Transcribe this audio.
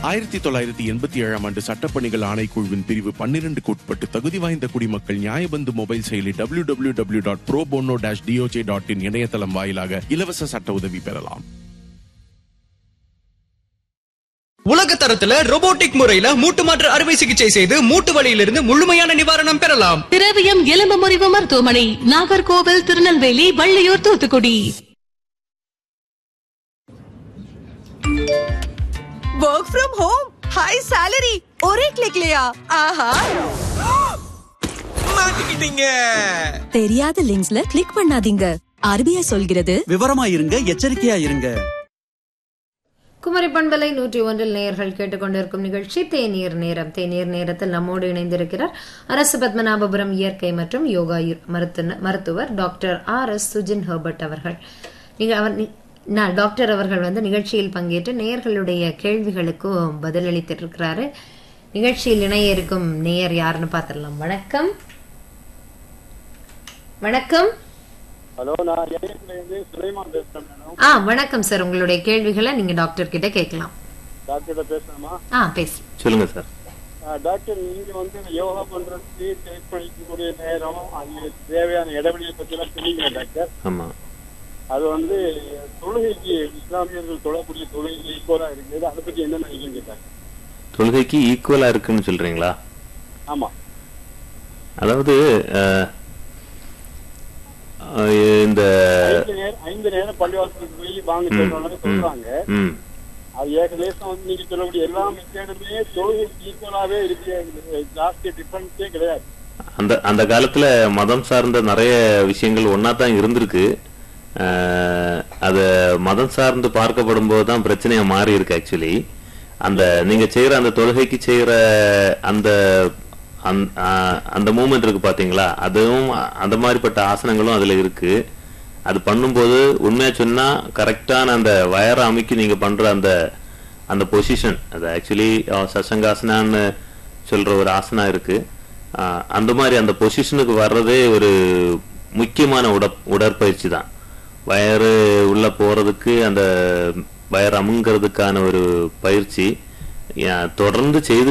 ஆயிரத்தி தொள்ளாயிரத்தி எண்பத்தி ஏழாம் ஆண்டு சட்டப்பணிகள் ஆணைக்குழுவின் பிரிவு பன்னிரண்டுக்கு உட்பட்டு தகுதி வாய்ந்த குடிமக்கள் நியாயபந்து மொபைல் செயலி W W W dot pro bono dash DOJ dot IN இணையதளம் வாயிலாக இலவச சட்ட உதவி பெறலாம் உலக தரத்துல robotic முறையில மூட்டு மாற்று அறுவை சிகிச்சை செய்து மூட்டு வலியிலிருந்து முழுமையான நிவாரணம் பெறலாம் திரவியம் எலும்பு முறிவு மருத்துவமனை Nagercoil Tirunelveli Valliyur Thoothukudi work from home high salary ஒரே கிளிக்லயா ஆஹா மாட்டிக்கிட்டீங்க தெரியாத லிங்க்ஸ்ல கிளிக் பண்ணாதீங்க ஆர்பிஐ சொல்கிறது விவரமா இருங்க எச்சரிக்கையா இருங்க குமரி பண்பலை நூற்றி ஒன்றில் நேயர்கள் கேட்டுக்கொண்டிருக்கும் நிகழ்ச்சி தேநீர் நேரம் தேநீர் நேரத்தில் நம்மோடு இணைந்திருக்கிறார் அரசு பத்மநாபபுரம் இயற்கை மற்றும் யோகா யு- மருத்துவ- மருத்துவர் doctor R S Sujin Herbert அவர்கள் நீங்க அவர் நி- நான் டாக்டர் அவர்கள் வந்து நிகழ்ச்சியில் பங்கேற்று நேயர்களுடைய கேள்விகளுக்கும் பதிலளித்திட்டு இருக்கிறாரு நிகழ்ச்சியில் இணைய இருக்கும் நேயர் யாருன்னு பார்த்துடலாம் வணக்கம் வணக்கம் ஹலோ நான் இருந்து சுலைமான் பேசுறேன் மேடம் ஆ வணக்கம் சார் உங்களுடைய கேள்விகளை நீங்க டாக்டர் கிட்ட கேட்கலாம் டாக்டர்கிட்ட பேசணுமா ஆ பேசு சொல்லுங்க சார் ஆ, டாக்டர் நீங்க வந்து யோகா பண்றதுக்கு தேவைப்படக்கூடிய நேரம் அது தேவையான இடைவெளியை பத்தி எல்லாம் சொன்னீங்க டாக்டர் ஆமா அது வந்து தொழுகைக்கு இஸ்லாமியர்கள் தொழக்கூடிய தொழுகைக்கு ஈக்குவலா இருக்குது அதை பத்தி என்ன நினைக்கிறீங்க டாக்டர் தொழுகைக்கு ஈக்குவலா இருக்குன்னு சொல்றீங்களா ஆமா அதாவது அஹ், அஹ், இந்த ஐந்து நேரம் ஐந்து நேரம் பள்ளிவாசலுக்கு போய் வாங்க சொல்றாங்க சொல்றாங்க ம் அது ஏகதேசம் வந்து நீங்க சொல்லக்கூடிய எல்லா மெத்தேடுமே தொழுகைக்கு ஈக்குவலாவே இருக்கு ஜாஸ்தி டிஃபரன்ஸே கிடையாது அந்த அந்த காலத்துல மதம் சார்ந்த நிறைய விஷயங்கள் ஒன்னா தான் இருந்திருக்கு அஹ், அது மதம் சார்ந்து பார்க்கப்படும் போது தான் பிரச்சனையா மாறி இருக்கு ஆக்சுவலி அந்த நீங்க செய்யற அந்த தொழுகைக்கு செய்யற அந்த அந்த- அஹ், அந்த மூமெண்ட் இருக்கு பாத்தீங்களா அதுவும் அந்த மாதிரிப்பட்ட ஆசனங்களும் அதுல இருக்கு அது பண்ணும்போது உண்மையா சொன்னா கரெக்டான அந்த வயரை அமைக்கி நீங்க பண்ற அந்த அந்த பொசிஷன் அது ஆக்சுவலி சசங்காசனான்னு சொல்ற ஒரு ஆசனா இருக்கு ஆஹ் அந்த மாதிரி அந்த பொசிஷனுக்கு வர்றதே ஒரு முக்கியமான உட உடற்பயிற்சி தான் வயறு உள்ள போறதுக்கு அந்த வயர் அமுங்கிறதுக்கான ஒரு பயிற்சி ஏன் தொடர்ந்து செய்து